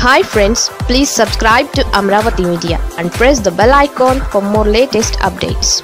hi friends please subscribe to Amaravati media and press the bell icon for more latest updates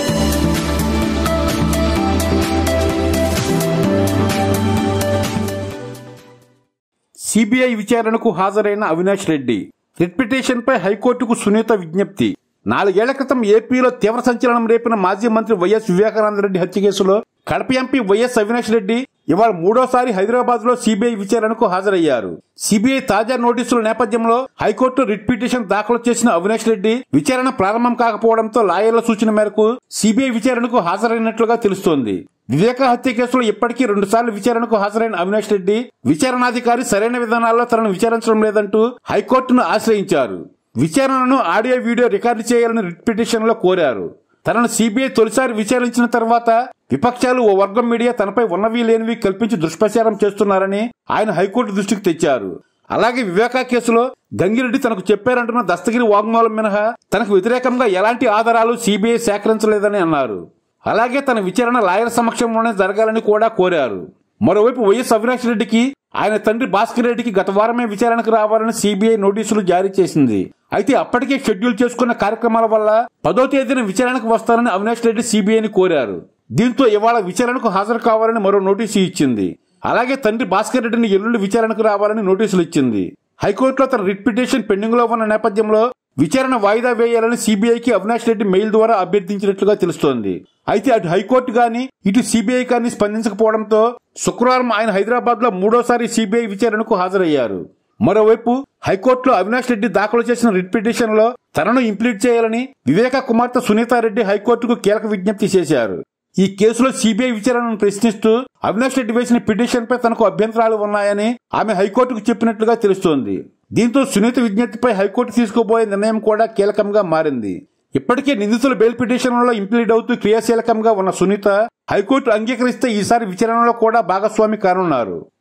CBI విచారణకు హాజరైన Avinash Reddy writ పిటిషన్పై హైకోర్టుకు సునీత విజ్ఞప్తి నాలుగేళ్ల క్రితం ఏపీలో తీవ్ర సంచలనం రేపిన మాజీ మంత్రి వైఎస్ వివేకానందరెడ్డి హత్య కేసులో కడప ఎంపీ వైఎస్ అవినాష్ రెడ్డి ఇవాళ మూడోసారి హైదరాబాద్ లో సిబిఐ విచారణకు హాజరయ్యారు సిబిఐ తాజా నోటీసుల నేపథ్యంలో హైకోర్టు రిట్ పిటిషన్ దాఖలు చేసిన అవినాష్ రెడ్డి విచారణ ప్రారంభం కాకపోవడంతో లాయర్ల సూచన మేరకు సిబిఐ విచారణకు హాజరైనట్లుగా తెలుస్తోంది వివేక హత్య కేసులో ఇప్పటికీ రెండు సార్లు విచారణకు హాజరైన అవినాష్ రెడ్డి విచారణాధికారి సరైన విధానాల్లో తనను విచారించడం లేదంటూ హైకోర్టును ఆశ్రయించారు విచారణను ఆడియో వీడియో రికార్డు చేయాలని రిట్ పిటిషన్ లో కోరారు తనను సిబిఐ తొలిసారి విచారించిన తర్వాత విపక్షాలు ఓ వర్గం మీడియా తనపై ఉన్నవి లేనివి కల్పించి దుష్ప్రచారం చేస్తున్నారని ఆయన హైకోర్టు దృష్టికి తెచ్చారు అలాగే వివేకా కేసులో గంగిరెడ్డి తనకు చెప్పారంటున్న దస్తగిరి వాగ్మూలం మినహా తనకు వ్యతిరేకంగా ఎలాంటి ఆధారాలు సిబిఐ సేకరించలేదని అన్నారు అలాగే తన విచారణ లాయర్ సమక్షంలోనే జరగాలని కూడా కోరారు మరోవైపు వైఎస్ అవినాష్ రెడ్డికి ఆయన తండ్రి భాస్కర్ రెడ్డికి గత వారమే విచారణకు రావాలని సిబిఐ నోటీసులు జారీ చేసింది అయితే అప్పటికే షెడ్యూల్ చేసుకున్న కార్యక్రమాల వల్ల పదో తేదీన విచారణకు వస్తారని అవినాష్ రెడ్డి సిబిఐని కోరారు దీంతో ఇవాళ విచారణకు హాజరు కావాలని మరో నోటీసు ఇచ్చింది అలాగే తండ్రి భాస్కర్ రెడ్డిని ఎల్లుండి విచారణకు రావాలని నోటీసులు ఇచ్చింది హైకోర్టులో తన రిట్ పిటిషన్ పెండింగ్ లో ఉన్న నేపథ్యంలో విచారణ వాయిదా వేయాలని సిబిఐకి అవినాష్ రెడ్డి మెయిల్ ద్వారా అభ్యర్థించినట్లుగా తెలుస్తోంది అయితే అటు హైకోర్టు గాని ఇటు సిబిఐ కానీ స్పందించకపోవడంతో శుక్రవారం ఆయన హైదరాబాద్ లో మూడోసారి సిబిఐ విచారణకు హాజరయ్యారు మరోవైపు హైకోర్టులో అవినాష్ రెడ్డి దాఖలు చేసిన రిట్ పిటిషన్ లో తనను ఇంప్లీట్ చేయాలని వివేక కుమార్తె సునీతారెడ్డి హైకోర్టుకు కీలక విజ్ఞప్తి చేశారు ఈ కేసులో సిబిఐ విచారణను ప్రశ్నిస్తూ అవినాష్ రెడ్డి వేసిన పిటిషన్ పై తనకు అభ్యంతరాలు ఉన్నాయని ఆమె హైకోర్టుకు చెప్పినట్లుగా తెలుస్తోంది దీంతో సునీత విజ్ఞప్తిపై హైకోర్టు తీసుకోబోయే నిర్ణయం కూడా కీలకంగా మారింది ఇప్పటికే నిందితుల బెయిల్ పిటిషన్లలో ఇంప్లీడ్ అవుతూ క్రియాశీలకంగా ఉన్న సునీత హైకోర్టు అంగీకరిస్తే ఈసారి విచారణలో కూడా భాగస్వామి కానున్నారు